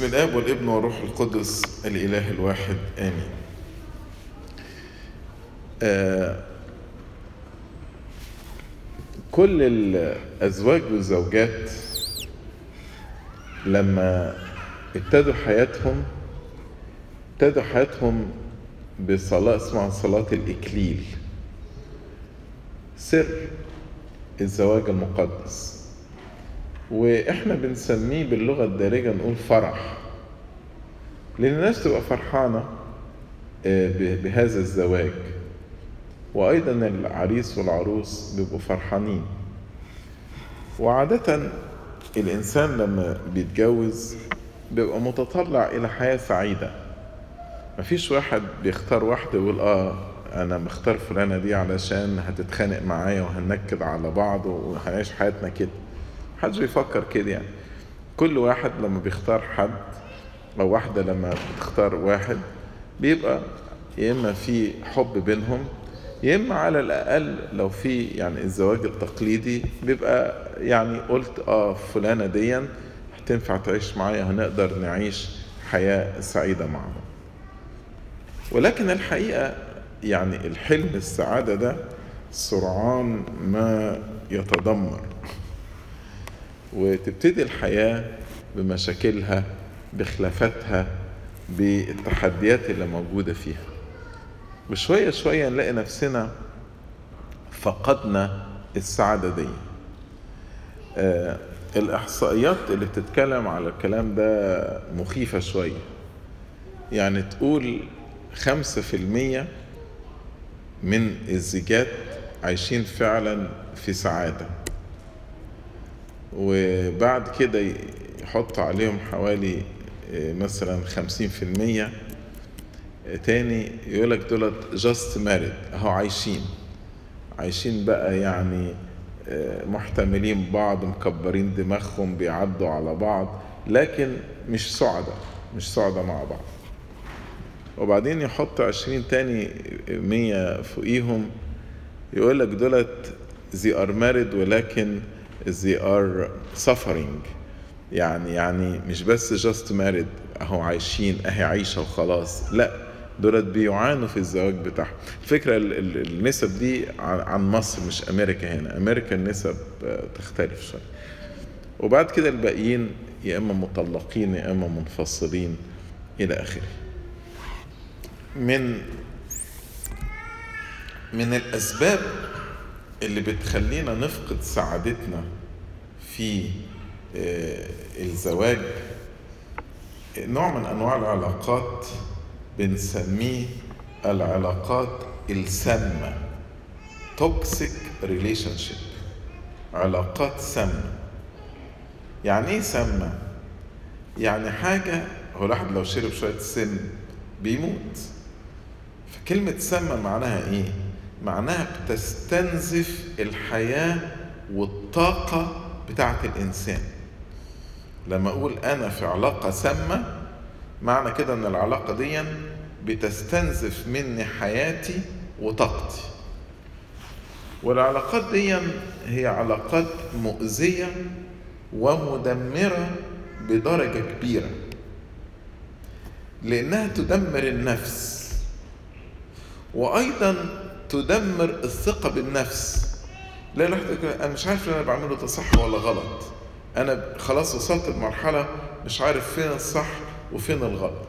بسم الاب والابن والروح القدس الاله الواحد امين آه كل الازواج والزوجات لما ابتدوا حياتهم ابتدوا حياتهم بصلاة اسمها صلاة الإكليل سر الزواج المقدس واحنا بنسميه باللغة الدارجة نقول فرح لأن الناس تبقى فرحانة بهذا الزواج وأيضا العريس والعروس بيبقوا فرحانين وعادة الإنسان لما بيتجوز بيبقى متطلع إلى حياة سعيدة مفيش واحد بيختار واحدة ويقول آه أنا مختار فلانة دي علشان هتتخانق معايا وهننكد على بعض وهنعيش حياتنا كده محدش بيفكر كده يعني كل واحد لما بيختار حد أو واحدة لما بتختار واحد بيبقى يا إما في حب بينهم يا إما على الأقل لو في يعني الزواج التقليدي بيبقى يعني قلت آه فلانة ديا هتنفع تعيش معايا هنقدر نعيش حياة سعيدة مع بعض ولكن الحقيقة يعني الحلم السعادة ده سرعان ما يتدمر وتبتدي الحياة بمشاكلها بخلافاتها بالتحديات اللي موجودة فيها وشوية شوية نلاقي نفسنا فقدنا السعادة دي آه الإحصائيات اللي بتتكلم على الكلام ده مخيفة شوية يعني تقول خمسة في المية من الزيجات عايشين فعلا في سعادة وبعد كده يحط عليهم حوالي مثلا خمسين في المية تاني يقولك دولت جاست مارد اهو عايشين عايشين بقى يعني محتملين بعض مكبرين دماغهم بيعدوا على بعض لكن مش سعداء مش سعداء مع بعض وبعدين يحط عشرين تاني مية فوقيهم يقول لك دولت they are married ولكن they are suffering يعني يعني مش بس just married اهو عايشين اهي عايشة وخلاص لا دولت بيعانوا في الزواج بتاعهم الفكرة النسب دي عن مصر مش امريكا هنا امريكا النسب تختلف شوية وبعد كده الباقيين يا اما مطلقين يا اما منفصلين الى اخره من من الاسباب اللي بتخلينا نفقد سعادتنا في الزواج نوع من انواع العلاقات بنسميه العلاقات السامه توكسيك ريليشن شيب علاقات سامه يعني ايه سامه يعني حاجه هو الواحد لو شرب شويه سم بيموت فكلمة سامة معناها ايه؟ معناها بتستنزف الحياة والطاقة بتاعة الإنسان لما أقول أنا في علاقة سامة معنى كده إن العلاقة دي بتستنزف مني حياتي وطاقتي والعلاقات دي هي علاقات مؤذية ومدمرة بدرجة كبيرة لأنها تدمر النفس وأيضا تدمر الثقة بالنفس لا الواحد أنا مش عارف اللي أنا بعمله ده صح ولا غلط أنا خلاص وصلت لمرحلة مش عارف فين الصح وفين الغلط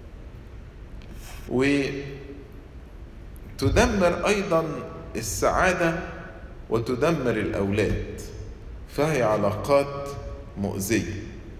وتدمر أيضا السعادة وتدمر الأولاد فهي علاقات مؤذيه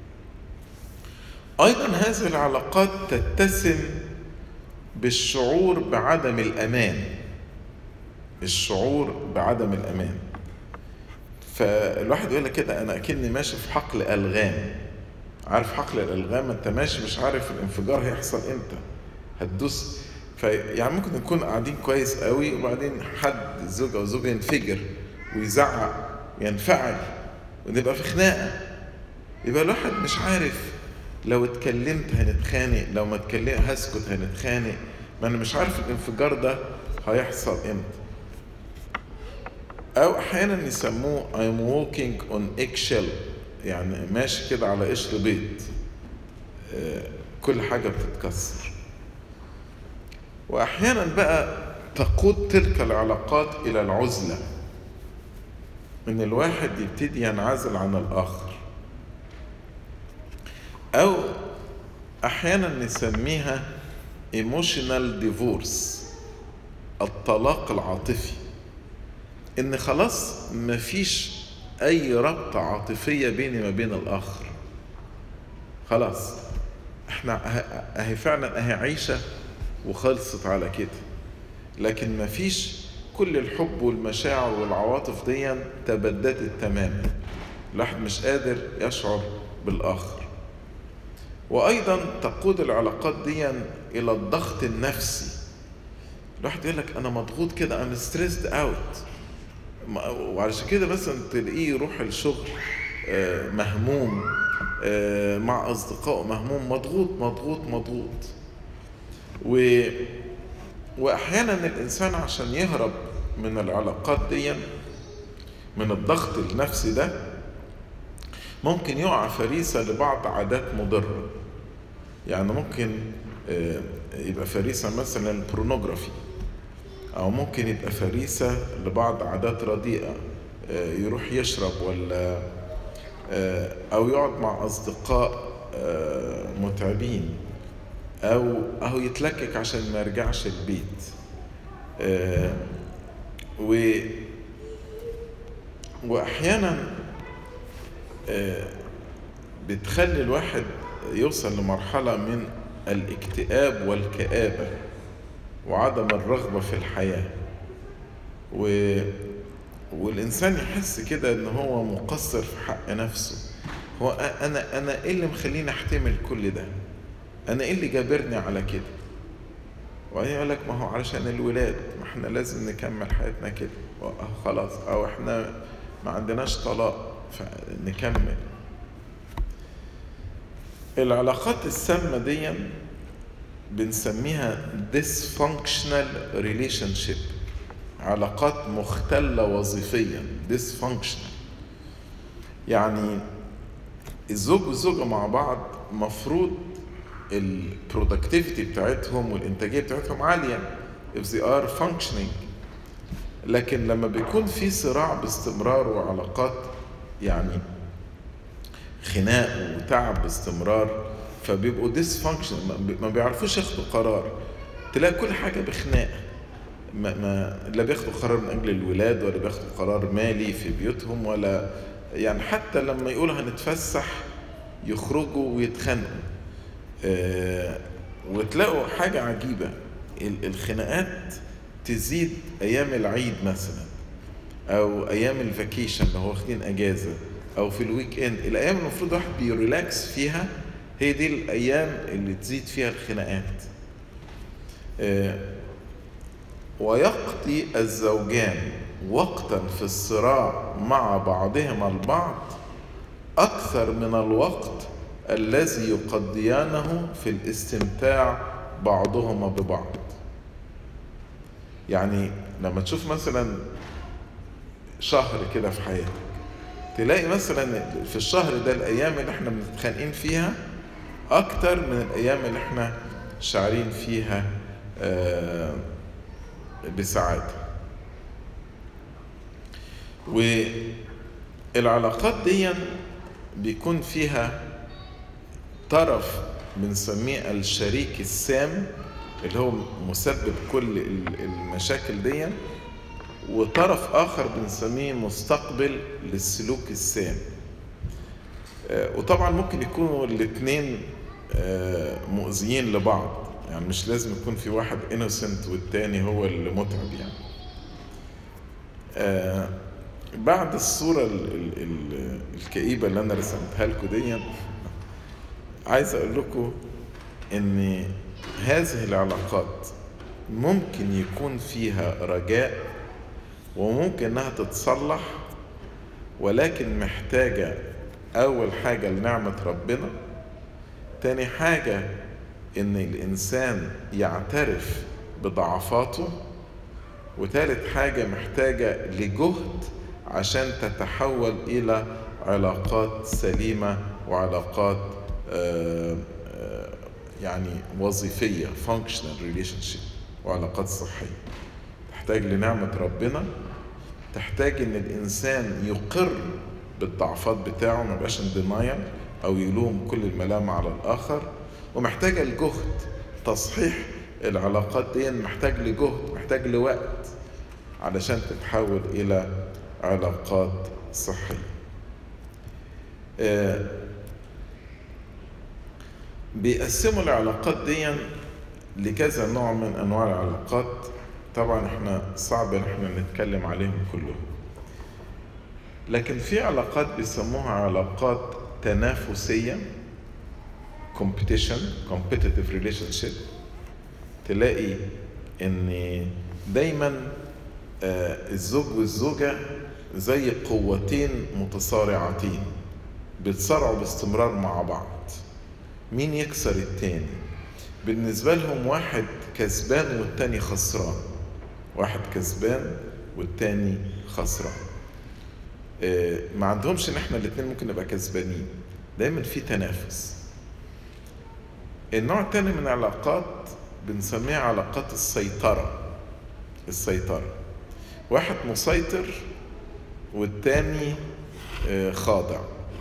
ايضا هذه العلاقات تتسم بالشعور بعدم الامان الشعور بعدم الامان فالواحد يقول لك كده انا اكني ماشي في حقل الغام عارف حقل الالغام انت ماشي مش عارف الانفجار هيحصل امتى هتدوس فيعني ممكن نكون قاعدين كويس قوي وبعدين حد زوج او زوجه ينفجر ويزعق ينفعل ونبقى في خناقه يبقى الواحد مش عارف لو اتكلمت هنتخانق لو ما اتكلمت هسكت هنتخانق ما انا مش عارف الانفجار ده هيحصل امتى او احيانا يسموه I'm walking on eggshell يعني ماشي كده على قشر بيض كل حاجة بتتكسر وأحيانا بقى تقود تلك العلاقات إلى العزلة إن الواحد يبتدي ينعزل عن الآخر أو أحيانا نسميها emotional divorce الطلاق العاطفي إن خلاص مفيش أي ربطة عاطفية بيني ما بين الآخر خلاص احنا اهي فعلا اهي عيشة وخلصت على كده لكن مفيش كل الحب والمشاعر والعواطف دي تبددت تماما الواحد مش قادر يشعر بالآخر وأيضا تقود العلاقات دي إلى الضغط النفسي الواحد يقول لك أنا مضغوط كده أنا ستريسد أوت وعلشان كده مثلا تلاقيه يروح الشغل مهموم مع أصدقائه مهموم مضغوط مضغوط مضغوط و... وأحيانا الإنسان عشان يهرب من العلاقات دي من الضغط النفسي ده ممكن يقع فريسة لبعض عادات مضرة يعني ممكن يبقى فريسة مثلا البورنوجرافي أو ممكن يبقى فريسة لبعض عادات رديئة يروح يشرب ولا أو يقعد مع أصدقاء متعبين أو أو يتلكك عشان ما يرجعش البيت و وأحيانا بتخلي الواحد يوصل لمرحلة من الاكتئاب والكآبة وعدم الرغبة في الحياة و... والإنسان يحس كده إن هو مقصر في حق نفسه هو أنا أنا إيه اللي مخليني أحتمل كل ده؟ أنا إيه اللي جابرني على كده؟ وبعدين يقول لك ما هو علشان الولاد ما احنا لازم نكمل حياتنا كده خلاص أو احنا ما عندناش طلاق فنكمل العلاقات السامة دي بنسميها dysfunctional relationship علاقات مختلة وظيفيا dysfunctional يعني الزوج والزوجة مع بعض مفروض البرودكتيفيتي بتاعتهم والإنتاجية بتاعتهم عالية if they are functioning لكن لما بيكون في صراع باستمرار وعلاقات يعني خناق وتعب باستمرار فبيبقوا ديسفانكشن ما بيعرفوش ياخدوا قرار تلاقي كل حاجه بخناقه ما, ما لا بياخدوا قرار من اجل الولاد ولا بياخدوا قرار مالي في بيوتهم ولا يعني حتى لما يقولوا هنتفسح يخرجوا ويتخانقوا آه وتلاقوا حاجه عجيبه الخناقات تزيد ايام العيد مثلا او ايام الفاكيشن اللي هو واخدين اجازه او في الويك اند الايام المفروض واحد بيريلاكس فيها هي دي الايام اللي تزيد فيها الخناقات آه ويقضي الزوجان وقتا في الصراع مع بعضهما البعض اكثر من الوقت الذي يقضيانه في الاستمتاع بعضهما ببعض يعني لما تشوف مثلا شهر كده في حياتك تلاقي مثلا في الشهر ده الايام اللي احنا متخانقين فيها اكتر من الايام اللي احنا شاعرين فيها بسعاده والعلاقات دي بيكون فيها طرف بنسميه الشريك السام اللي هو مسبب كل المشاكل دي وطرف آخر بنسميه مستقبل للسلوك السام وطبعا ممكن يكونوا الاثنين مؤذيين لبعض يعني مش لازم يكون في واحد انوسنت والتاني هو اللي متعب يعني بعد الصورة ال ال الكئيبة اللي أنا رسمتها لكم دي عايز أقول لكم إن هذه العلاقات ممكن يكون فيها رجاء وممكن انها تتصلح ولكن محتاجة أول حاجة لنعمة ربنا تاني حاجة إن الإنسان يعترف بضعفاته وتالت حاجة محتاجة لجهد عشان تتحول إلى علاقات سليمة وعلاقات يعني وظيفية functional relationship وعلاقات صحية تحتاج لنعمة ربنا تحتاج ان الانسان يقر بالضعفات بتاعه ما يبقاش دينايل او يلوم كل الملامة على الاخر ومحتاجة لجهد تصحيح العلاقات دي محتاج لجهد محتاج لوقت علشان تتحول الى علاقات صحية آه بيقسموا العلاقات دي لكذا نوع من انواع العلاقات طبعا احنا صعب ان احنا نتكلم عليهم كلهم لكن في علاقات بيسموها علاقات تنافسية competition competitive relationship تلاقي ان دايما الزوج والزوجة زي قوتين متصارعتين بيتصارعوا باستمرار مع بعض مين يكسر التاني بالنسبة لهم واحد كسبان والتاني خسران واحد كسبان والتاني خسران ما عندهمش ان احنا الاتنين ممكن نبقى كسبانين دايما في تنافس النوع التاني من العلاقات بنسميها علاقات السيطرة السيطرة واحد مسيطر والتاني خاضع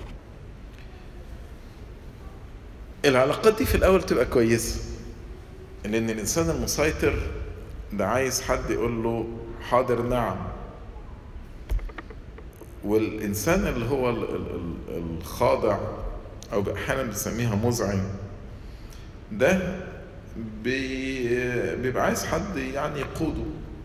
العلاقات دي في الاول تبقى كويسه لان الانسان المسيطر ده عايز حد يقول له حاضر نعم والانسان اللي هو الخاضع او احيانا بنسميها مذعن ده بيبقى عايز حد يعني يقوده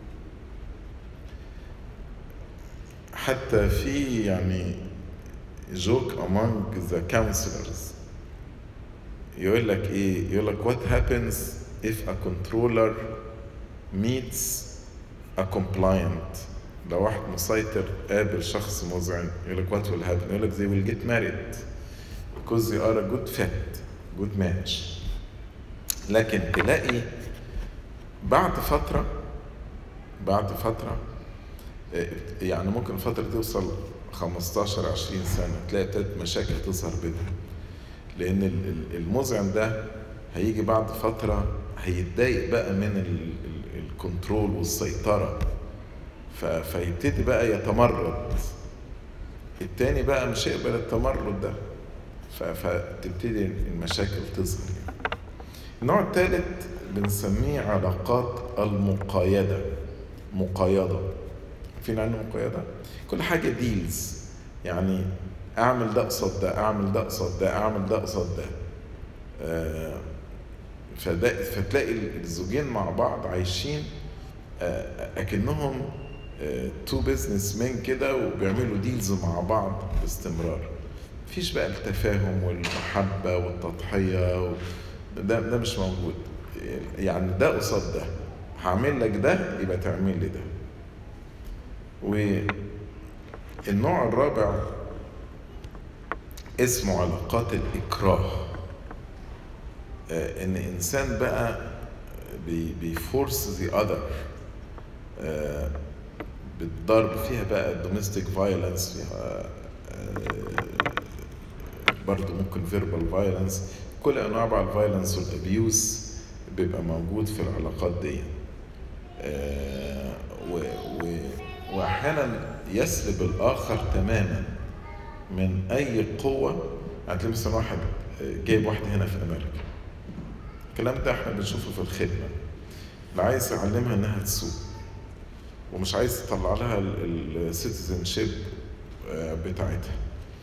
حتى في يعني جوك among the counselors يقول لك ايه يقول لك what happens if a controller meets a compliant لو واحد مسيطر قابل شخص مذعن يقول لك what will happen يقول لك they will get married because they are a good fit good match لكن تلاقي بعد فترة بعد فترة يعني ممكن الفترة توصل 15 20 سنة تلاقي ابتدت مشاكل تظهر بينهم لان المذعن ده هيجي بعد فتره هيتضايق بقى من الكنترول والسيطره فيبتدي بقى يتمرد التاني بقى مش هيقبل التمرد ده فتبتدي المشاكل تظهر يعني. النوع الثالث بنسميه علاقات المقايدة مقايضة فين عنه مقايضة؟ كل حاجة ديلز يعني اعمل ده قصاد ده اعمل ده قصاد ده اعمل ده قصاد ده آه فده فتلاقي الزوجين مع بعض عايشين آه اكنهم تو بزنس مان كده وبيعملوا ديلز مع بعض باستمرار مفيش بقى التفاهم والمحبة والتضحية و... ده ده مش موجود يعني ده قصاد ده هعمل لك ده يبقى تعمل لي ده والنوع الرابع اسمه علاقات الإكراه آه إن إنسان بقى بيفورس ذا أذر بالضرب فيها بقى الدوميستيك فايلنس فيها برضه ممكن فيربال فايلنس كل انواع بقى الفايلنس والابيوز بيبقى موجود في العلاقات دي آه و و واحيانا يسلب الاخر تماما من اي قوه يعني مثلا واحد جايب واحده هنا في امريكا الكلام ده احنا بنشوفه في الخدمه اللي عايز يعلمها انها تسوق ومش عايز يطلع لها السيتيزن شيب بتاعتها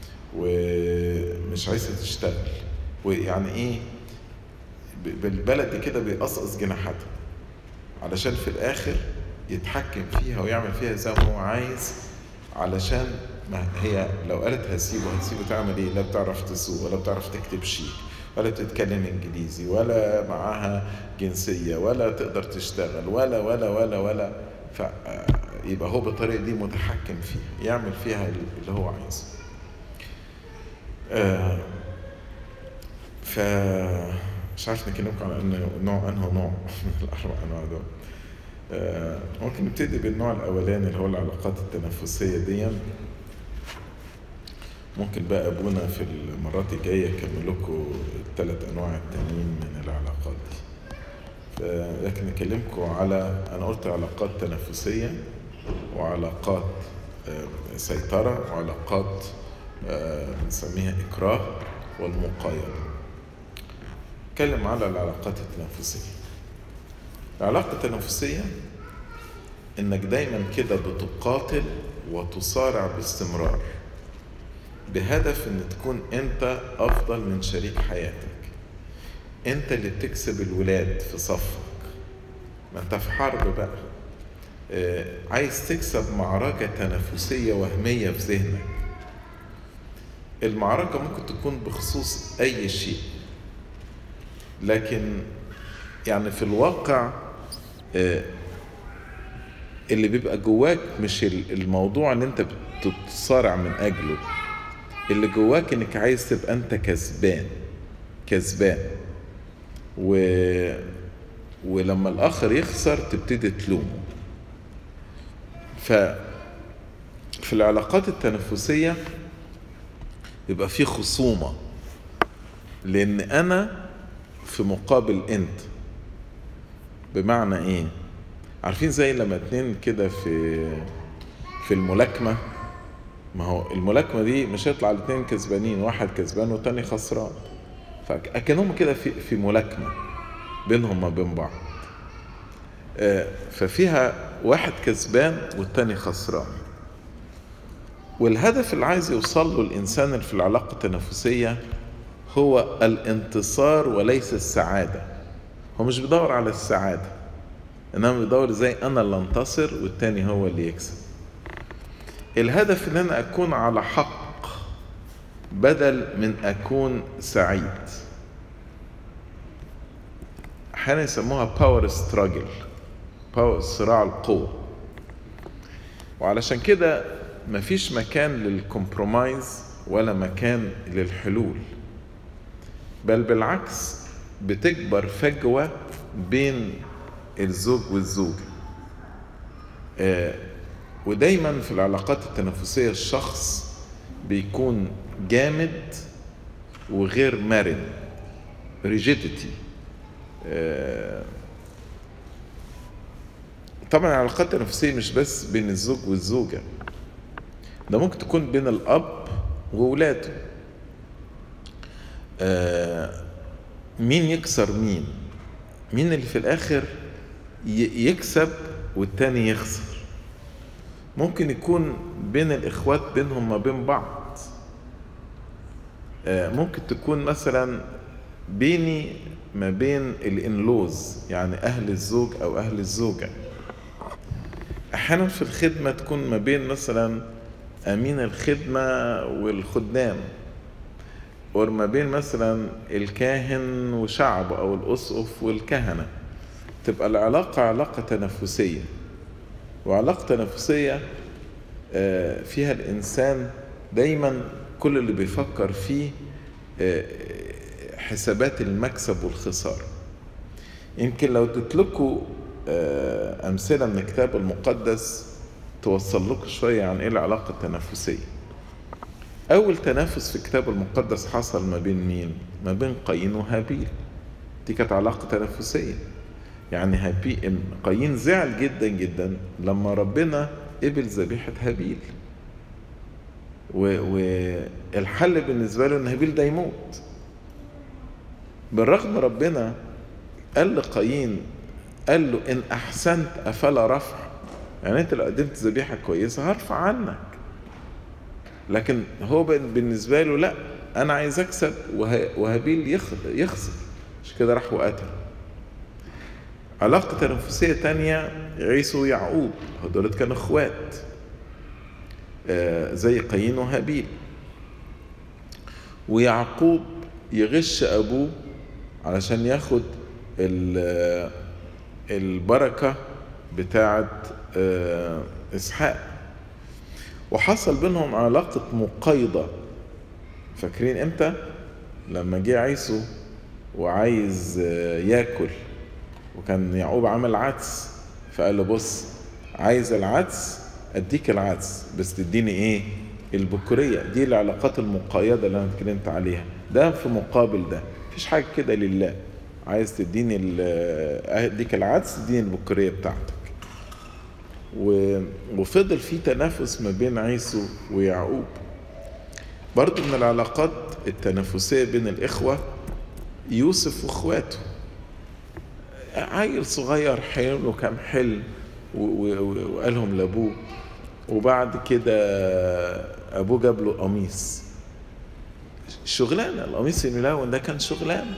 ومش عايزها تشتغل ويعني ايه بالبلدي كده بيقصقص جناحاتها علشان في الاخر يتحكم فيها ويعمل فيها زي ما هو عايز علشان ما هي لو قالت هسيبه هتسيبه تعمل ايه لا بتعرف تسوق ولا بتعرف تكتب شيك ولا بتتكلم انجليزي ولا معاها جنسيه ولا تقدر تشتغل ولا ولا ولا ولا فيبقى هو بالطريقه دي متحكم فيها يعمل فيها اللي هو عايزه آه ف مش عارف نكلمكم على انه نوع انه نوع من الاربع انواع دول آه ممكن نبتدي بالنوع الاولاني اللي هو العلاقات التنافسيه دي ممكن بقى ابونا في المرات الجايه يكمل لكم الثلاث أنواع التانيين من العلاقات دي لكن أكلمكم على أنا قلت علاقات تنافسية وعلاقات سيطرة وعلاقات بنسميها إكراه والمقايضة اتكلم على العلاقات التنافسية العلاقة التنافسية انك دايما كده بتقاتل وتصارع باستمرار بهدف ان تكون انت افضل من شريك حياتك انت اللي بتكسب الولاد في صفك ما انت في حرب بقى آه عايز تكسب معركة تنافسية وهمية في ذهنك المعركة ممكن تكون بخصوص أي شيء لكن يعني في الواقع آه اللي بيبقى جواك مش الموضوع اللي انت بتصارع من اجله اللي جواك انك عايز تبقى انت كسبان كسبان و... ولما الاخر يخسر تبتدي تلومه ف في العلاقات التنافسية يبقى في خصومة لأن أنا في مقابل أنت بمعنى إيه؟ عارفين زي لما اتنين كده في في الملاكمة ما هو الملاكمة دي مش هيطلع الاتنين كسبانين واحد كسبان والتاني خسران فكانهم كده في في ملاكمة بينهم ما بين بعض ففيها واحد كسبان والتاني خسران والهدف اللي عايز يوصل له الإنسان اللي في العلاقة التنافسية هو الانتصار وليس السعادة هو مش بيدور على السعادة انما بيدور ازاي انا اللي انتصر والتاني هو اللي يكسب الهدف ان انا اكون على حق بدل من اكون سعيد احيانا يسموها باور ستراجل باور صراع القوة وعلشان كده مفيش مكان للكومبرومايز ولا مكان للحلول بل بالعكس بتكبر فجوة بين الزوج والزوجة آه ودايما في العلاقات التنافسية الشخص بيكون جامد وغير مرن ريجيديتي آه طبعا العلاقات التنافسية مش بس بين الزوج والزوجة ده ممكن تكون بين الأب وولاده آه مين يكسر مين مين اللي في الآخر يكسب والتاني يخسر ممكن يكون بين الإخوات بينهم ما بين بعض ممكن تكون مثلا بيني ما بين الانلوز يعني أهل الزوج أو أهل الزوجة أحيانا في الخدمة تكون ما بين مثلا أمين الخدمة والخدام وما بين مثلا الكاهن وشعب أو الأسقف والكهنة تبقى العلاقة علاقة تنافسية وعلاقة تنافسية فيها الإنسان دايما كل اللي بيفكر فيه حسابات المكسب والخسارة يمكن لو تتلكوا أمثلة من الكتاب المقدس توصل لكم شوية عن إيه العلاقة التنافسية أول تنافس في الكتاب المقدس حصل ما بين مين؟ ما بين قايين وهابيل دي كانت علاقة تنافسية يعني هابي قايين زعل جدا جدا لما ربنا قبل ذبيحة هابيل والحل بالنسبة له ان هابيل ده يموت بالرغم ربنا قال لقايين قال له ان احسنت افلا رفع يعني انت لو قدمت ذبيحة كويسة هرفع عنك لكن هو بالنسبة له لا انا عايز اكسب وهابيل يخسر مش كده راح وقتل علاقة تنافسية تانية عيسو ويعقوب هدول كانوا اخوات آه زي قايين وهابيل ويعقوب يغش ابوه علشان ياخد البركة بتاعة آه اسحاق وحصل بينهم علاقة مقايضة فاكرين امتى لما جه عيسو وعايز آه ياكل وكان يعقوب عمل عدس فقال له بص عايز العدس اديك العدس بس تديني ايه البكورية دي العلاقات المقايضة اللي انا اتكلمت عليها ده في مقابل ده مفيش حاجة كده لله عايز تديني اديك العدس تديني البكورية بتاعتك و... وفضل في تنافس ما بين عيسو ويعقوب برضو من العلاقات التنافسية بين الإخوة يوسف وإخواته عيل صغير حلم له كام حلم وقالهم لأبوه وبعد كده أبوه جاب له قميص شغلانة القميص الملون ده كان شغلانة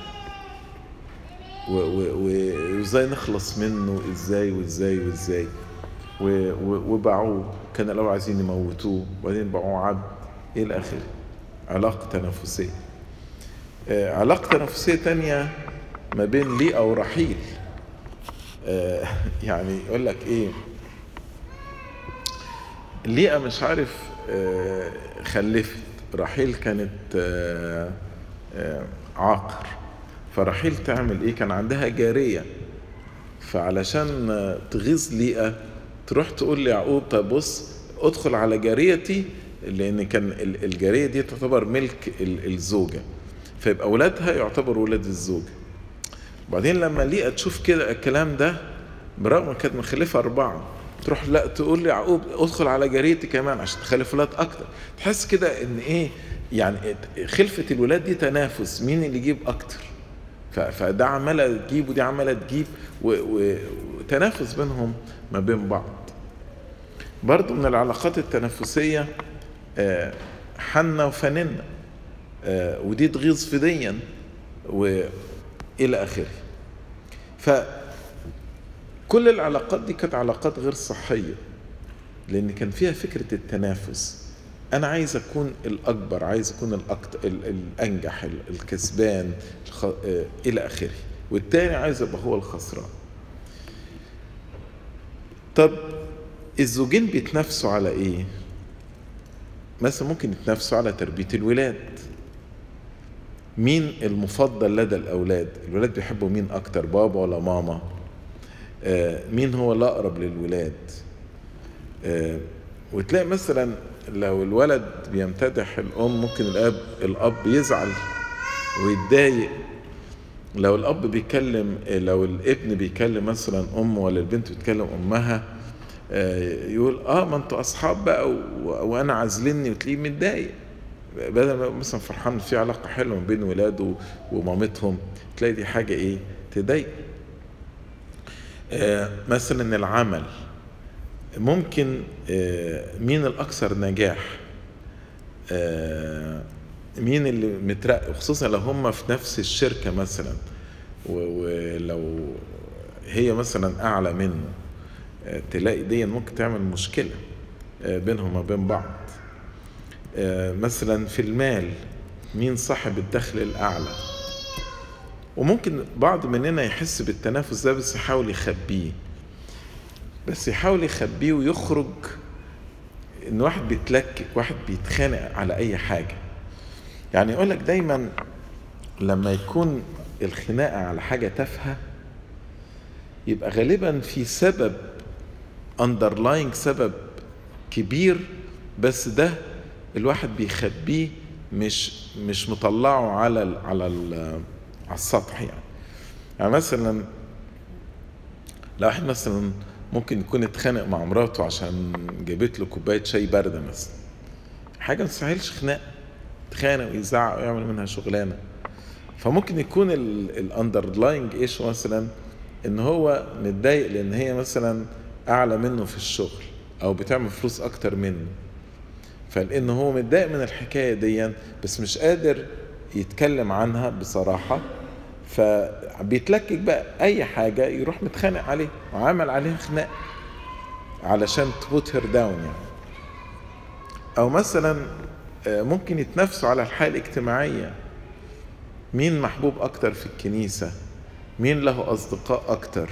وازاي نخلص منه ازاي وازاي وازاي وباعوه كان الاول عايزين يموتوه وبعدين باعوه عبد الى اخره علاقه تنافسيه آه علاقه تنافسيه تانية ما بين ليئة ورحيل آه يعني يقول لك ايه ليئة مش عارف آه خلفت رحيل كانت آه آه عاقر فرحيل تعمل ايه كان عندها جارية فعلشان تغيظ ليئة تروح تقول ليعقوب طب بص ادخل على جاريتي لان كان الجارية دي تعتبر ملك الزوجة فيبقى اولادها يعتبروا ولاد الزوجة وبعدين لما ليئة تشوف كده الكلام ده برغم كانت مخلفة أربعة تروح لا تقول ليعقوب ادخل على جاريتي كمان عشان تخلف ولاد أكتر تحس كده إن إيه يعني خلفة الولاد دي تنافس مين اللي يجيب أكتر فده عمالة تجيب ودي عمالة تجيب وتنافس بينهم ما بين بعض برضو من العلاقات التنافسية حنة وفننة ودي تغيظ فديا وإلى آخره فكل العلاقات دي كانت علاقات غير صحية لأن كان فيها فكرة التنافس أنا عايز أكون الأكبر عايز أكون الأكتر الأنجح الكسبان إلى آخره والتاني عايز يبقى هو الخسران طب الزوجين بيتنافسوا على إيه؟ مثلا ممكن يتنافسوا على تربية الولاد مين المفضل لدى الأولاد الولاد بيحبوا مين أكتر بابا ولا ماما آه مين هو الأقرب للولاد آه وتلاقي مثلا لو الولد بيمتدح الأم ممكن الأب الأب يزعل ويتضايق لو الأب بيكلم لو الابن بيكلم مثلا أمه ولا البنت بتكلم أمها يقول اه ما انتوا اصحاب بقى وانا عازلني وتلاقيه متضايق بدل ما مثلا فرحان في علاقه حلوه ما بين ولاده ومامتهم تلاقي دي حاجه ايه تضايق آه مثلا العمل ممكن آه مين الاكثر نجاح آه مين اللي مترقى خصوصا لو هم في نفس الشركه مثلا ولو هي مثلا اعلى منه تلاقي دي ممكن تعمل مشكله بينهم وبين بعض مثلا في المال مين صاحب الدخل الاعلى وممكن بعض مننا يحس بالتنافس ده بس يحاول يخبيه بس يحاول يخبيه ويخرج ان واحد بيتلكك واحد بيتخانق على اي حاجه يعني يقول لك دايما لما يكون الخناقه على حاجه تافهه يبقى غالبا في سبب اندرلاينج سبب كبير بس ده الواحد بيخبيه مش مش مطلعه على ال على ال على السطح يعني يعني مثلا لو واحد مثلا ممكن يكون اتخانق مع مراته عشان جابت له كوبايه شاي بارده مثلا حاجه ما تستاهلش خناق يتخانق ويزعق ويعمل منها شغلانه فممكن يكون الاندرلاينج ايش مثلا ان هو متضايق لان هي مثلا اعلى منه في الشغل او بتعمل فلوس اكتر منه فلان هو متضايق من الحكايه دي بس مش قادر يتكلم عنها بصراحه فبيتلكك بقى اي حاجه يروح متخانق عليه وعمل عليه خناق علشان تبوت هير داون يعني او مثلا ممكن يتنافسوا على الحياه الاجتماعيه مين محبوب اكتر في الكنيسه مين له اصدقاء اكتر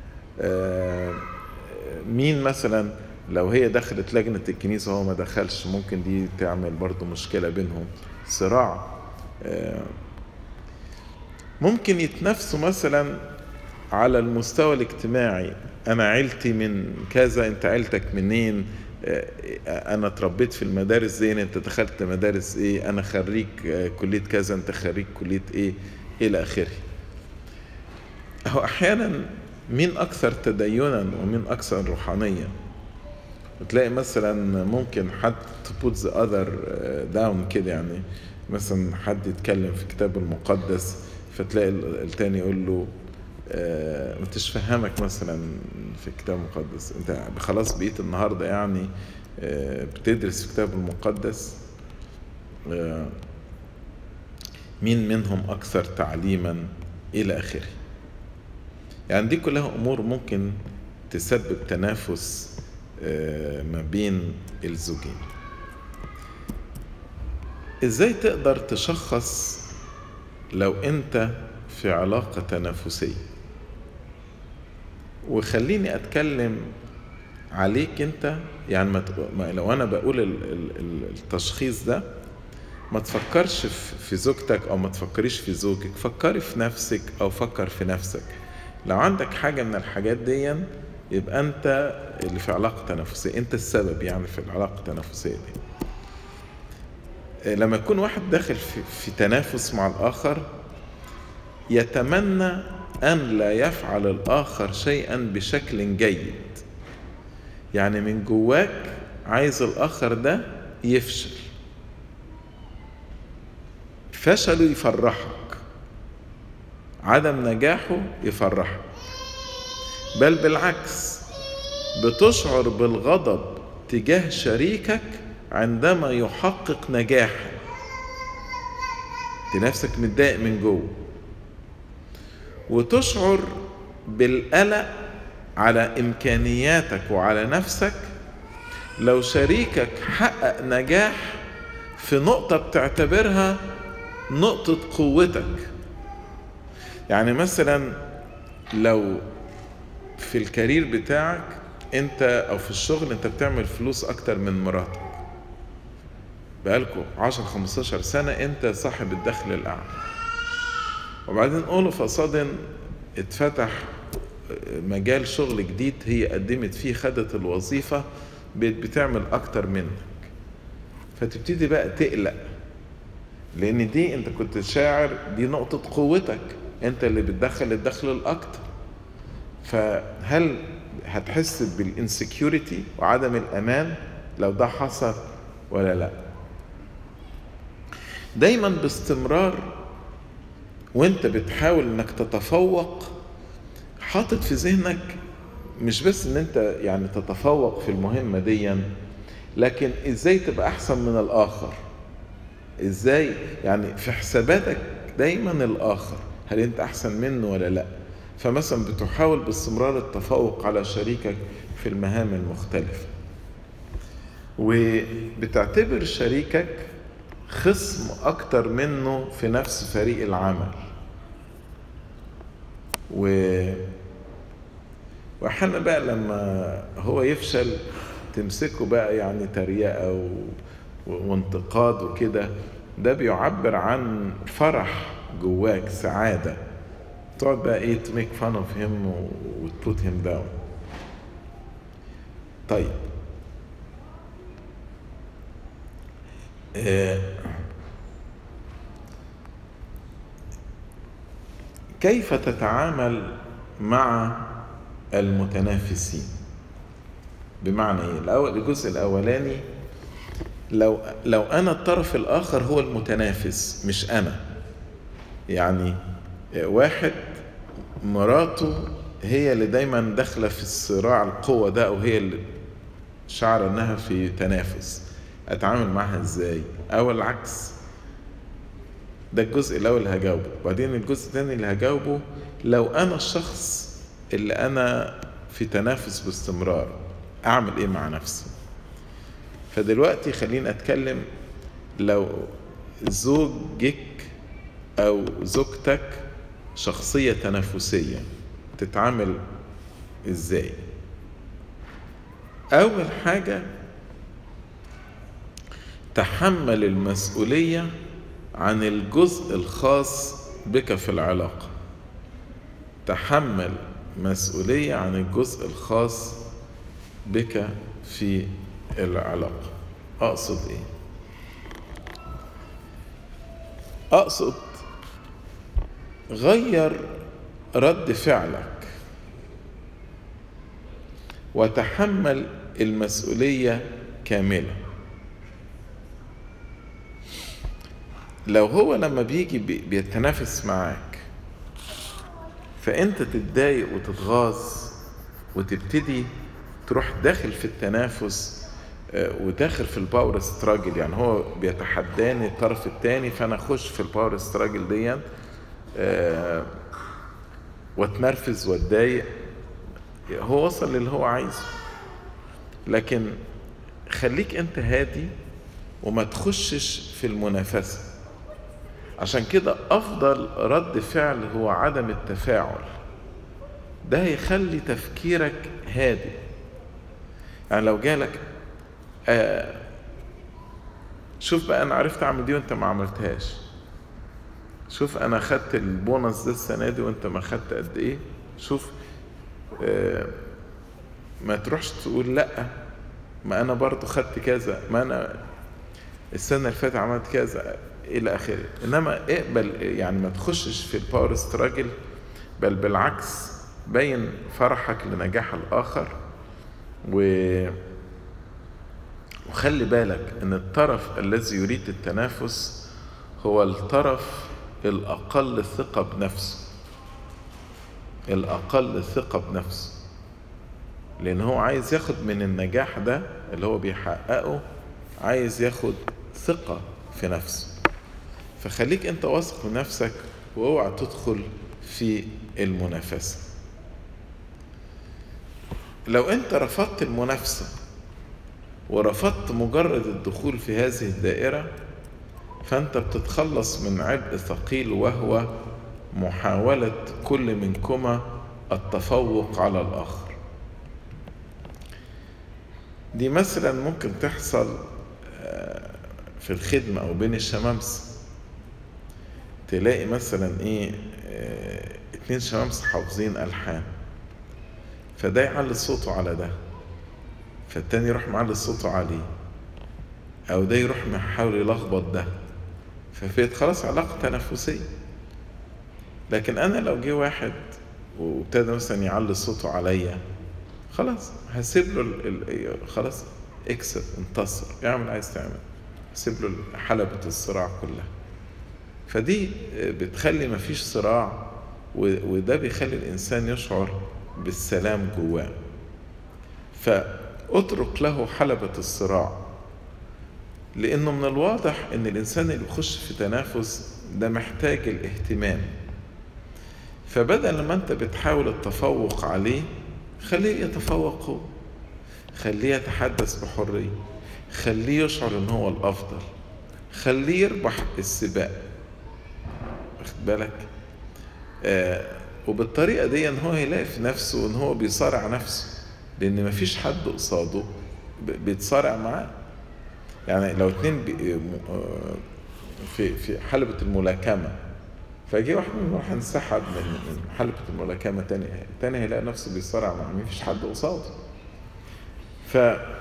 مين مثلا لو هي دخلت لجنة الكنيسة وهو ما دخلش ممكن دي تعمل برضو مشكلة بينهم صراع ممكن يتنافسوا مثلا على المستوى الاجتماعي أنا عيلتي من كذا أنت عيلتك منين أنا اتربيت في المدارس زين أنت دخلت مدارس إيه أنا خريج كلية كذا أنت خريج كلية إيه إلى آخره هو أحيانا مين أكثر تدينا ومين أكثر روحانية وتلاقي مثلا ممكن حد to put the other down كده يعني مثلا حد يتكلم في الكتاب المقدس فتلاقي التاني يقول له آه مش فهمك مثلا في الكتاب المقدس انت خلاص بقيت النهارده يعني آه بتدرس في الكتاب المقدس آه مين منهم اكثر تعليما الى اخره يعني دي كلها امور ممكن تسبب تنافس ما بين الزوجين ازاي تقدر تشخص لو انت في علاقة تنافسية وخليني اتكلم عليك انت يعني ما لو انا بقول التشخيص ده ما تفكرش في زوجتك او ما تفكريش في زوجك فكري في نفسك او فكر في نفسك لو عندك حاجة من الحاجات دي يبقى انت اللي في علاقة تنافسية انت السبب يعني في العلاقة التنافسية دي لما يكون واحد داخل في, في تنافس مع الآخر يتمنى أن لا يفعل الآخر شيئا بشكل جيد يعني من جواك عايز الآخر ده يفشل فشله يفرحك عدم نجاحه يفرحك بل بالعكس بتشعر بالغضب تجاه شريكك عندما يحقق نجاحا نفسك متضايق من جوه وتشعر بالقلق على امكانياتك وعلى نفسك لو شريكك حقق نجاح في نقطه بتعتبرها نقطه قوتك يعني مثلا لو في الكارير بتاعك انت او في الشغل انت بتعمل فلوس اكتر من مراتك بقالكوا 10 15 سنة انت صاحب الدخل الاعلى وبعدين اول فصادن اتفتح مجال شغل جديد هي قدمت فيه خدت الوظيفة بتعمل اكتر منك فتبتدي بقى تقلق لان دي انت كنت شاعر دي نقطة قوتك انت اللي بتدخل الدخل الاكتر فهل هتحس بالانسكيورتي وعدم الامان لو ده حصل ولا لا دايما باستمرار وانت بتحاول انك تتفوق حاطط في ذهنك مش بس ان انت يعني تتفوق في المهمة دي لكن ازاي تبقى احسن من الاخر ازاي يعني في حساباتك دايما الاخر هل انت احسن منه ولا لا فمثلا بتحاول باستمرار التفوق على شريكك في المهام المختلفة وبتعتبر شريكك خصم أكتر منه في نفس فريق العمل و وأحيانا بقى لما هو يفشل تمسكه بقى يعني تريقة و... وانتقاد وكده ده بيعبر عن فرح جواك سعاده تقعد بقى ايه to make fun of him و put him down طيب آه كيف تتعامل مع المتنافسين بمعنى ايه الاول الجزء الاولاني لو لو انا الطرف الاخر هو المتنافس مش انا يعني واحد مراته هي اللي دايما داخلة في الصراع القوة ده أو هي اللي شعر إنها في تنافس أتعامل معها إزاي أو العكس ده الجزء الأول اللي هجاوبه وبعدين الجزء الثاني اللي هجاوبه لو أنا الشخص اللي أنا في تنافس باستمرار أعمل إيه مع نفسي فدلوقتي خليني أتكلم لو زوجك أو زوجتك شخصية تنافسية تتعامل ازاي اول حاجة تحمل المسؤولية عن الجزء الخاص بك في العلاقة تحمل مسؤولية عن الجزء الخاص بك في العلاقة أقصد إيه؟ أقصد غير رد فعلك وتحمل المسؤولية كاملة لو هو لما بيجي بيتنافس معاك فانت تتضايق وتتغاظ وتبتدي تروح داخل في التنافس وداخل في الباور ستراجل يعني هو بيتحداني الطرف الثاني فانا اخش في الباور ستراجل دي واتنرفز واتضايق هو وصل للي هو عايزه لكن خليك انت هادي وما تخشش في المنافسة عشان كده افضل رد فعل هو عدم التفاعل ده هيخلي تفكيرك هادي يعني لو جالك آه شوف بقى انا عرفت اعمل دي وانت ما عملتهاش شوف انا خدت البونص ده السنه دي وانت ما خدت قد ايه شوف آه ما تروحش تقول لا ما انا برضو خدت كذا ما انا السنه اللي فاتت عملت كذا الى اخره انما اقبل يعني ما تخشش في الباور ستراجل بل بالعكس بين فرحك لنجاح الاخر و وخلي بالك ان الطرف الذي يريد التنافس هو الطرف الاقل ثقه بنفسه الاقل ثقه بنفسه لان هو عايز ياخد من النجاح ده اللي هو بيحققه عايز ياخد ثقه في نفسه فخليك انت واثق من نفسك واوعى تدخل في المنافسه لو انت رفضت المنافسه ورفضت مجرد الدخول في هذه الدائره فانت بتتخلص من عبء ثقيل وهو محاوله كل منكما التفوق على الاخر دي مثلا ممكن تحصل في الخدمه او بين الشمامسه تلاقي مثلا ايه اتنين شمامسه حافظين الحان فده يعلي صوته على ده فالتاني يروح معلي صوته عليه او ده يروح محاول يلخبط ده ففيت خلاص علاقة تنافسية لكن انا لو جه واحد وابتدى مثلا يعلي صوته عليا خلاص هسيب له ال... ال... خلاص اكسب انتصر اعمل عايز تعمل هسيب له حلبة الصراع كلها فدي بتخلي مفيش صراع وده بيخلي الانسان يشعر بالسلام جواه فاترك له حلبة الصراع لانه من الواضح ان الانسان اللي بيخش في تنافس ده محتاج الاهتمام فبدل ما انت بتحاول التفوق عليه خليه يتفوق هو خليه يتحدث بحرية خليه يشعر ان هو الافضل خليه يربح السباق واخد بالك آه وبالطريقة دي ان هو هيلاقي في نفسه ان هو بيصارع نفسه لان مفيش حد قصاده بيتصارع معاه يعني لو اتنين بي في في حلبة الملاكمة فجي واحد منهم راح انسحب من حلبة الملاكمة تاني تاني هيلاقي نفسه بيصارع مع مفيش حد قصاده ف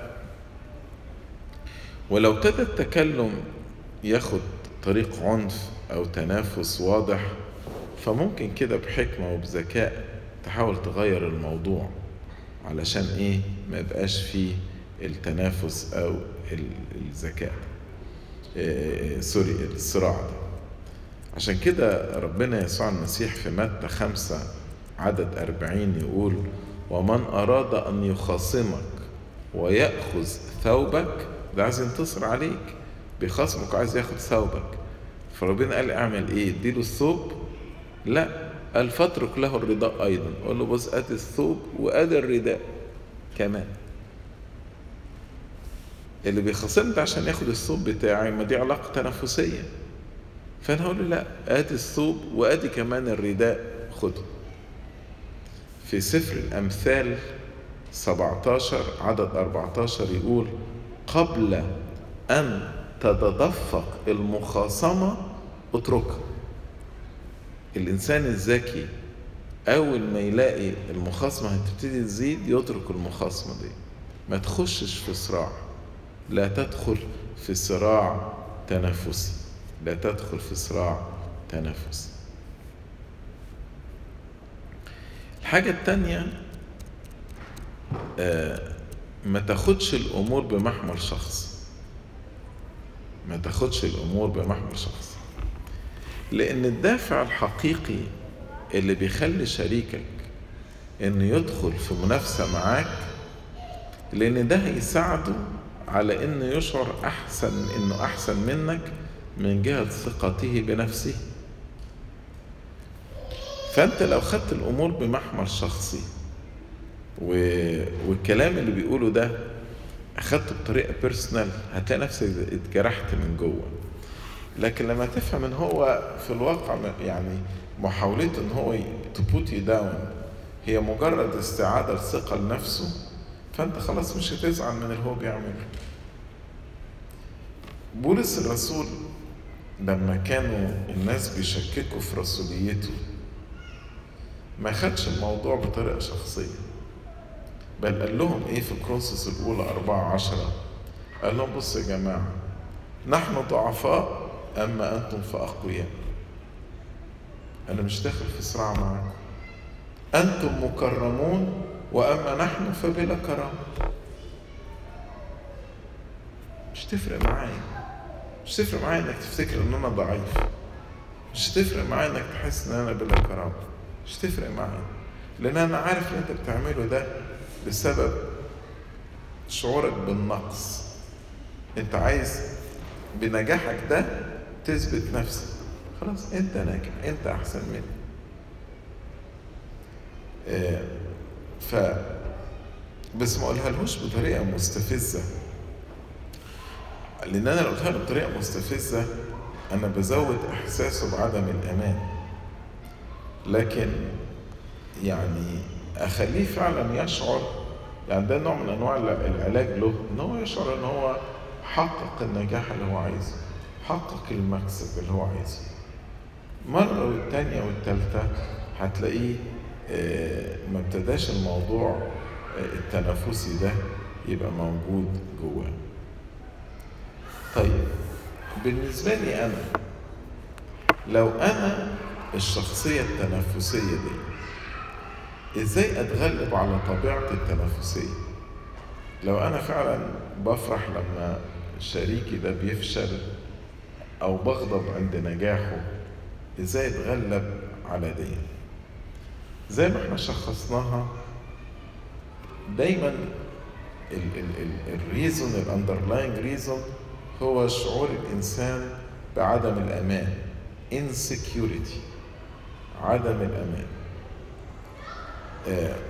ولو ابتدى التكلم ياخد طريق عنف او تنافس واضح فممكن كده بحكمة وبذكاء تحاول تغير الموضوع علشان ايه ما يبقاش فيه التنافس او الذكاء إيه سوري الصراع ده عشان كده ربنا يسوع المسيح في متى خمسة عدد أربعين يقول ومن أراد أن يخاصمك ويأخذ ثوبك ده عايز ينتصر عليك بيخاصمك وعايز ياخد ثوبك فربنا قال اعمل ايه اديله الثوب لا قال فاترك له الرداء ايضا قول له بص ادي الثوب وادي الرداء كمان اللي بيخاصمني ده عشان ياخد الثوب بتاعي ما دي علاقه تنافسيه فانا هقول له لا ادي الثوب وادي كمان الرداء خده في سفر الامثال 17 عدد 14 يقول قبل ان تتدفق المخاصمه اتركها الانسان الذكي اول ما يلاقي المخاصمه هتبتدي تزيد يترك المخاصمه دي ما تخشش في صراع لا تدخل في صراع تنافسي لا تدخل في صراع تنافسي الحاجة التانية آه ما تاخدش الأمور بمحمل شخص ما تاخدش الأمور بمحمل شخص لأن الدافع الحقيقي اللي بيخلي شريكك إنه يدخل في منافسة معاك لأن ده هيساعده على إنه يشعر أحسن إنه أحسن منك من جهة ثقته بنفسه فأنت لو خدت الأمور بمحمل شخصي و... والكلام اللي بيقوله ده أخدته بطريقة بيرسونال هتلاقي نفسك اتجرحت من جوه لكن لما تفهم ان هو في الواقع يعني محاولته ان هو تو بوت يو داون هي مجرد استعادة الثقة لنفسه فانت خلاص مش هتزعل من اللي هو بيعمله بولس الرسول لما كانوا الناس بيشككوا في رسوليته ما خدش الموضوع بطريقة شخصية بل قال لهم ايه في كرونسوس الاولى أربعة عشرة قال لهم بصوا يا جماعة نحن ضعفاء أما أنتم فأقوياء أنا مش داخل في صراع معاكم أنتم مكرمون وأما نحن فبلا كرامة مش تفرق معايا مش تفرق معايا انك تفتكر ان انا ضعيف مش تفرق معايا انك تحس ان انا بلا كرامة مش تفرق معايا لان انا عارف اللي انت بتعمله ده بسبب شعورك بالنقص انت عايز بنجاحك ده تثبت نفسك خلاص انت ناجح انت احسن مني آه ف بس ما اقولها لهوش بطريقه مستفزه لان انا لو قلتها له بطريقه مستفزه انا بزود احساسه بعدم الامان لكن يعني اخليه فعلا يشعر يعني ده نوع من انواع العلاج له ان هو يشعر ان هو حقق النجاح اللي هو عايزه حقق المكسب اللي هو عايزه مرة والتانية والتالتة هتلاقيه ما ابتداش الموضوع التنافسي ده يبقى موجود جواه طيب بالنسبة لي أنا لو أنا الشخصية التنافسية دي إزاي أتغلب على طبيعتي التنافسية لو أنا فعلا بفرح لما شريكي ده بيفشل أو بغضب عند نجاحه إزاي أتغلب على دي زي ما احنا شخصناها دايما الريزون الاندرلاينج ريزون هو شعور الانسان بعدم الامان insecurity عدم الامان آه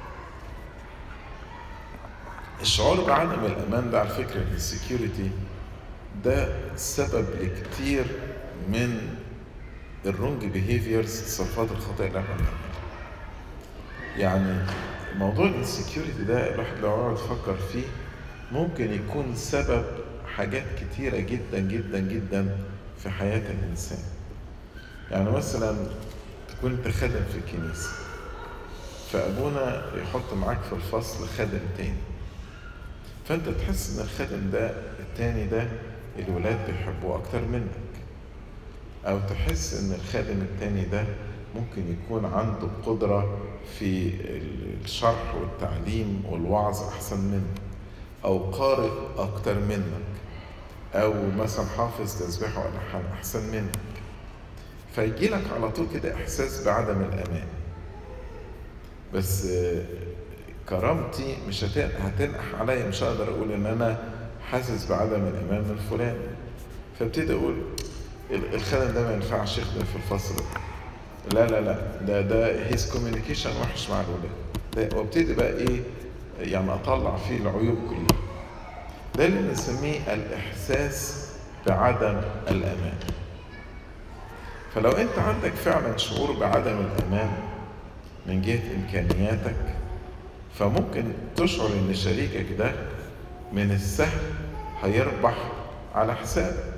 الشعور بعدم الامان ده على فكره الانسكيورتي ده سبب لكتير من الرونج بيهيفيرز التصرفات الخاطئه اللي احنا بنعملها يعني موضوع الانسكيورتي ده الواحد لو يقعد يفكر فيه ممكن يكون سبب حاجات كتيرة جدا جدا جدا في حياة الإنسان يعني مثلا تكون أنت خادم في الكنيسة فأبونا يحط معاك في الفصل خادم تاني فأنت تحس إن الخادم ده التاني ده الولاد بيحبوه أكتر منك أو تحس إن الخادم التاني ده ممكن يكون عنده قدرة في الشرح والتعليم والوعظ أحسن منك أو قارئ أكتر منك أو مثلا حافظ تسبيح وألحان أحسن منك فيجي لك على طول كده إحساس بعدم الأمان بس كرامتي مش هتنقح عليا مش هقدر أقول إن أنا حاسس بعدم الأمان من فلان فابتدي أقول الخادم ده ما ينفعش يخدم في الفصل لا لا لا ده ده هيز كوميونيكيشن وحش مع الولاد وابتدي بقى ايه يعني اطلع فيه العيوب كلها ده اللي بنسميه الاحساس بعدم الامان فلو انت عندك فعلا شعور بعدم الامان من جهه امكانياتك فممكن تشعر ان شريكك ده من السهل هيربح على حسابك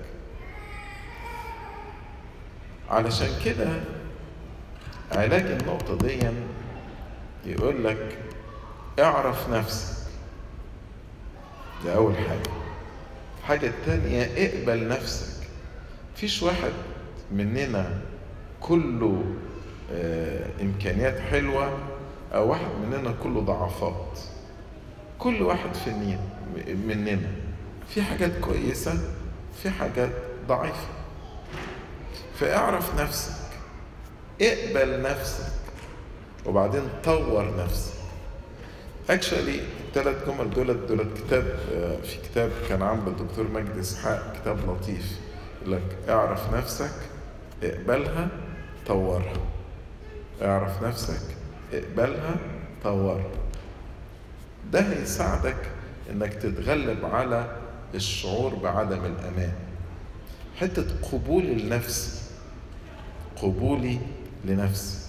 علشان كده علاج النقطة دي يقول لك اعرف نفسك ده أول حاجة الحاجة التانية اقبل نفسك فيش واحد مننا كله اه إمكانيات حلوة أو واحد مننا كله ضعفات كل واحد في النية مننا في حاجات كويسة في حاجات ضعيفة فاعرف نفسك اقبل نفسك وبعدين طور نفسك اكشولي الثلاث جمل دولت دولت كتاب في كتاب كان عامله الدكتور مجدي اسحاق كتاب لطيف يقول لك اعرف نفسك اقبلها طورها اعرف نفسك اقبلها طورها ده هيساعدك انك تتغلب على الشعور بعدم الامان حته قبول النفس قبولي لنفسي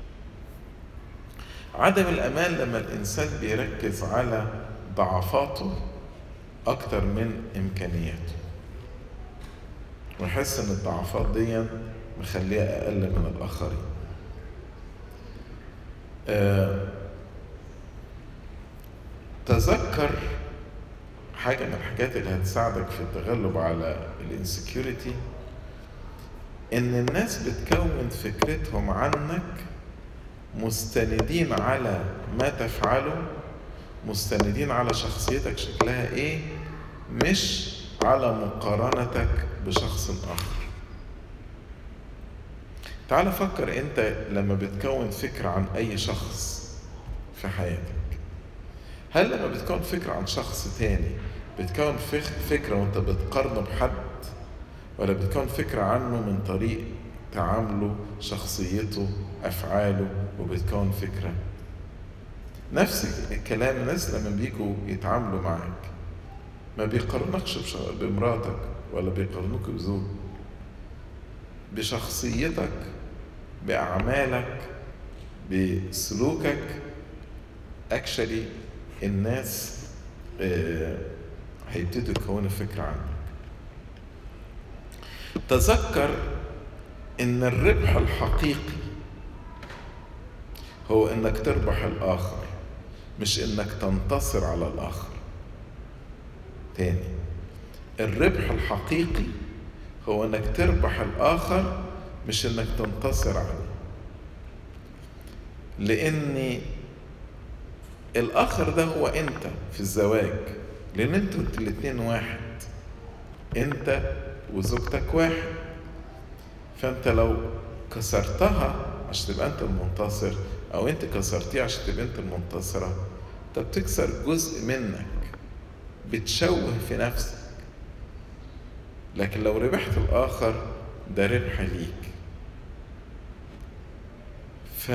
عدم الامان لما الانسان بيركز على ضعفاته اكتر من امكانياته ويحس ان الضعفات دي مخليه اقل من الاخرين آه تذكر حاجة من الحاجات اللي هتساعدك في التغلب على الانسكيورتي ان الناس بتكون فكرتهم عنك مستندين على ما تفعله مستندين على شخصيتك شكلها ايه مش على مقارنتك بشخص اخر تعال فكر انت لما بتكون فكرة عن اي شخص في حياتك هل لما بتكون فكرة عن شخص تاني بتكون فكرة وانت بتقارنه بحد ولا بتكون فكرة عنه من طريق تعامله شخصيته أفعاله وبتكون فكرة نفس الكلام الناس لما بيجوا يتعاملوا معك ما بيقارنكش بمراتك ولا بيقارنوك بزوج بشخصيتك بأعمالك بسلوكك اكشلي الناس هيبتدوا يكونوا فكرة عنك تذكر ان الربح الحقيقي هو انك تربح الاخر مش انك تنتصر على الاخر تاني الربح الحقيقي هو انك تربح الاخر مش انك تنتصر عليه لان الاخر ده هو انت في الزواج لان انتوا الاتنين واحد انت وزوجتك واحد فانت لو كسرتها عشان تبقى انت المنتصر او انت كسرتيها عشان تبقى انت المنتصره انت بتكسر جزء منك بتشوه في نفسك لكن لو ربحت الاخر ده ربح ليك ف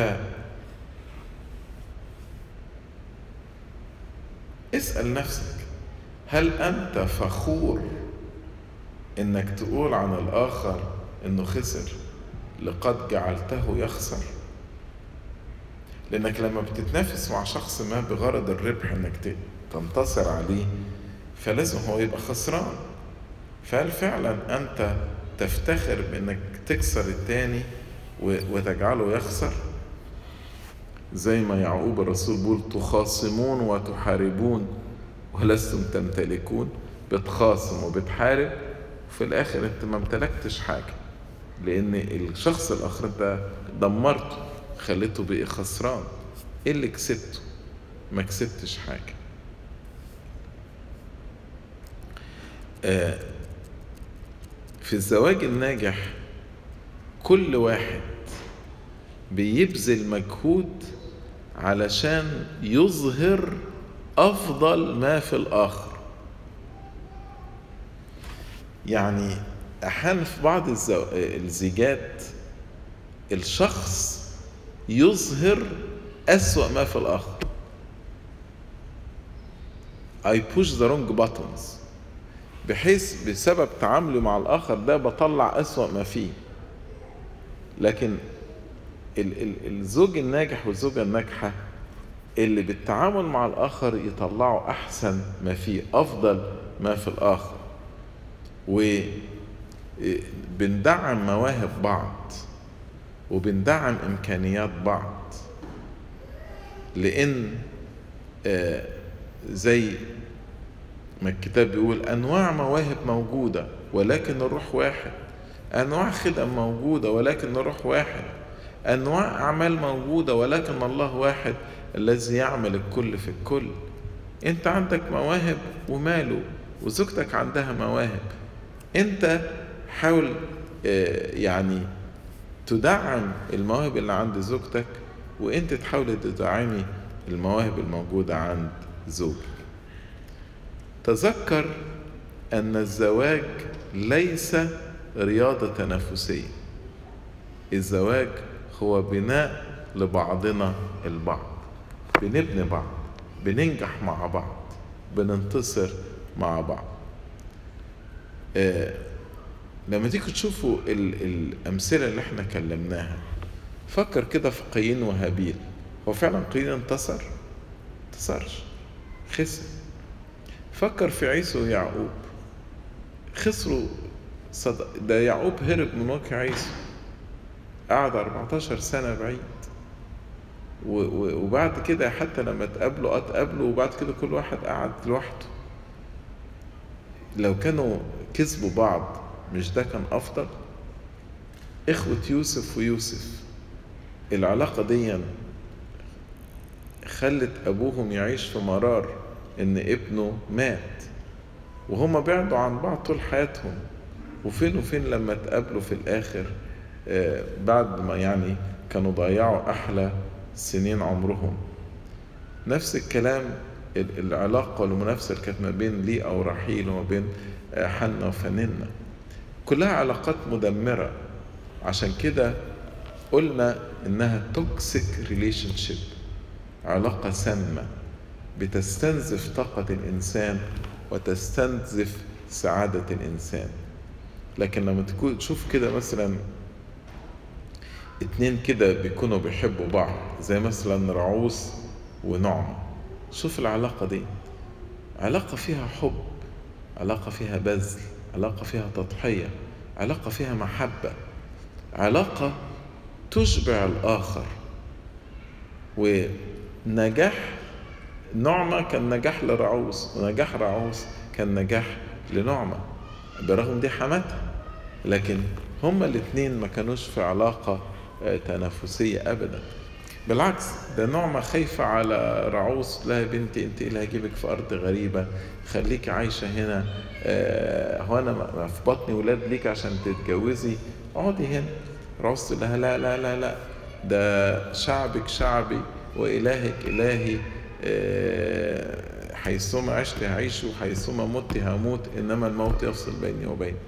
اسأل نفسك هل أنت فخور إنك تقول عن الآخر إنه خسر لقد جعلته يخسر لأنك لما بتتنافس مع شخص ما بغرض الربح إنك تنتصر عليه فلازم هو يبقى خسران فهل فعلا أنت تفتخر بإنك تكسر التاني وتجعله يخسر زي ما يعقوب الرسول بيقول تخاصمون وتحاربون ولستم تمتلكون بتخاصم وبتحارب وفي الاخر انت ما امتلكتش حاجه لان الشخص الاخر انت دمرته خليته بقى خسران ايه اللي كسبته ما كسبتش حاجه آه في الزواج الناجح كل واحد بيبذل مجهود علشان يظهر افضل ما في الاخر يعني احيانا في بعض الزو... الزيجات الشخص يظهر اسوا ما في الاخر I push the wrong buttons بحيث بسبب تعاملي مع الاخر ده بطلع اسوا ما فيه لكن ال- ال- الزوج الناجح والزوجة الناجحة اللي بالتعامل مع الآخر يطلعوا أحسن ما فيه أفضل ما في الآخر وبندعم مواهب بعض وبندعم إمكانيات بعض لأن آه، زي ما الكتاب بيقول أنواع مواهب موجودة ولكن الروح واحد أنواع خدم موجودة ولكن الروح واحد أنواع أعمال موجودة ولكن الله واحد الذي يعمل الكل في الكل انت عندك مواهب وماله وزوجتك عندها مواهب انت حاول يعني تدعم المواهب اللي عند زوجتك وانت تحاولي تدعمي المواهب الموجودة عند زوجك تذكر أن الزواج ليس رياضة تنافسية الزواج هو بناء لبعضنا البعض بنبني بعض بننجح مع بعض بننتصر مع بعض آه لما تيجوا تشوفوا الأمثلة اللي احنا كلمناها فكر كده في قايين وهابيل هو فعلا قايين انتصر انتصرش خسر فكر في عيسو ويعقوب خسروا صد... ده يعقوب هرب من وجه عيسو قعد 14 سنة بعيد و... و... وبعد كده حتى لما اتقابلوا اتقابلوا وبعد كده كل واحد قعد لوحده لو كانوا كسبوا بعض مش ده كان أفضل إخوة يوسف ويوسف العلاقة دي خلت أبوهم يعيش في مرار إن ابنه مات وهما بعدوا عن بعض طول حياتهم وفين وفين لما اتقابلوا في الآخر آه بعد ما يعني كانوا ضيعوا أحلى سنين عمرهم نفس الكلام العلاقة والمنافسة اللي كانت ما بين ليئة ورحيل وما بين حنا وفننا كلها علاقات مدمرة عشان كده قلنا إنها توكسيك ريليشن شيب علاقة سامة بتستنزف طاقة الإنسان وتستنزف سعادة الإنسان لكن لما تكون تشوف كده مثلا اتنين كده بيكونوا بيحبوا بعض زي مثلا رعوس ونعمة شوف العلاقة دي علاقة فيها حب علاقة فيها بذل علاقة فيها تضحية علاقة فيها محبة علاقة تشبع الآخر ونجاح نعمة كان نجاح لرعوس ونجاح رعوس كان نجاح لنعمة برغم دي حماتها لكن هما الاتنين ما كانوش في علاقة تنافسية أبدا بالعكس ده نعمة خايفة على رعوس لا يا بنتي انت اللي هجيبك في أرض غريبة خليك عايشة هنا آه هو أنا في بطني ولاد ليك عشان تتجوزي اقعدي هنا رعوس تقول لها لا لا لا لا ده شعبك شعبي وإلهك إلهي آه حيثما عشت هعيش وحيثما مت هموت إنما الموت يفصل بيني وبينك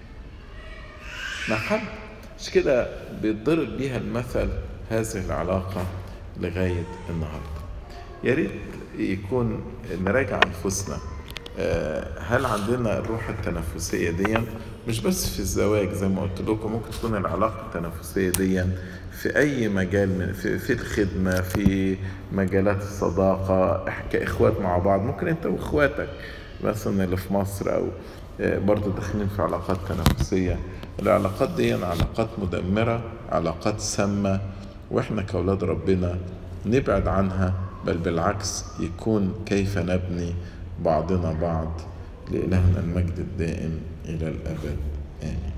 محبة مش كده بيتضرب بيها المثل هذه العلاقة لغاية النهاردة يا ريت يكون نراجع أنفسنا هل عندنا الروح التنافسية دي مش بس في الزواج زي ما قلت لكم ممكن تكون العلاقة التنافسية دي في أي مجال من في, في الخدمة في مجالات الصداقة كإخوات مع بعض ممكن أنت وإخواتك مثلا اللي في مصر أو برضه داخلين في علاقات تنافسية العلاقات دي علاقات مدمرة علاقات سامة واحنا كأولاد ربنا نبعد عنها بل بالعكس يكون كيف نبني بعضنا بعض لإلهنا المجد الدائم إلى الأبد آمين